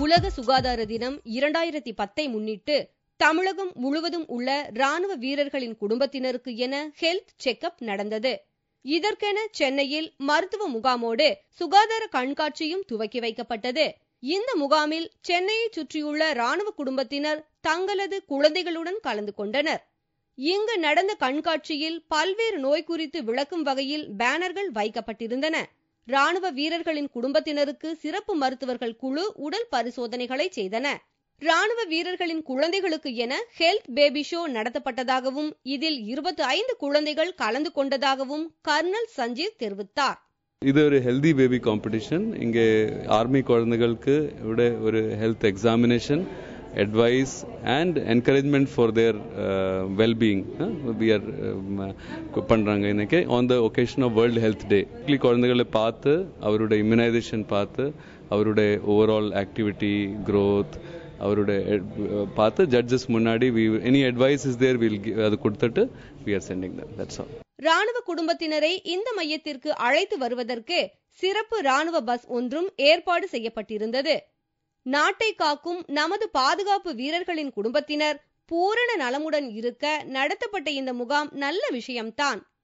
உலக சுகாதார தினம் இரண்டாயிரத்தி பத்தை முன்னிட்டு தமிழகம் முழுவதும் உள்ள ராணுவ வீரர்களின் குடும்பத்தினருக்கு என ஹெல்த் செக்அப் நடந்தது இதற்கென சென்னையில் மருத்துவ முகாமோடு சுகாதார கண்காட்சியும் துவக்கி வைக்கப்பட்டது இந்த முகாமில் சென்னையை சுற்றியுள்ள ராணுவ குடும்பத்தினர் தங்களது குழந்தைகளுடன் கலந்து கொண்டனர் இங்கு நடந்த கண்காட்சியில் பல்வேறு நோய் குறித்து விளக்கும் வகையில் பேனர்கள் வைக்கப்பட்டிருந்தன ராணுவ வீரர்களின் குடும்பத்தினருக்கு சிறப்பு மருத்துவர்கள் குழு உடல் பரிசோதனைகளை செய்தன ராணுவ வீரர்களின் குழந்தைகளுக்கு என ஹெல்த் பேபி ஷோ நடத்தப்பட்டதாகவும் இதில் இருபத்தி ஐந்து குழந்தைகள் கலந்து கொண்டதாகவும் கர்னல் சஞ்சீவ் தெரிவித்தார் இது ஒரு ஹெல்தி பேபி காம்படிஷன் இங்கே ஆர்மி குழந்தைகளுக்கு விட ஒரு health examination advice and encouragement for their uh, well-being uh, we are um, பண்றாங்க இன்னைக்கு on the occasion of world health day குழந்தைகளை பார்த்து அவருடைய இம்யூனைசேஷன் பார்த்து அவருடைய ஓவரால் ஆக்டிவிட்டி க்ரோத் அவருடைய பார்த்து ஜட்ஜஸ் முன்னாடி we any advice is there will அது கொடுத்துட்டு we are sending them that's all ராணுவ குடும்பத்தினரை இந்த மையத்திற்கு அழைத்து வருவதற்கு சிறப்பு ராணுவ பஸ் ஒன்றும் ஏற்பாடு செய்யப்பட்டிருந்தது நாட்டை காக்கும் நமது பாதுகாப்பு வீரர்களின் குடும்பத்தினர் பூரண நலமுடன் இருக்க நடத்தப்பட்ட இந்த முகாம் நல்ல விஷயம்தான்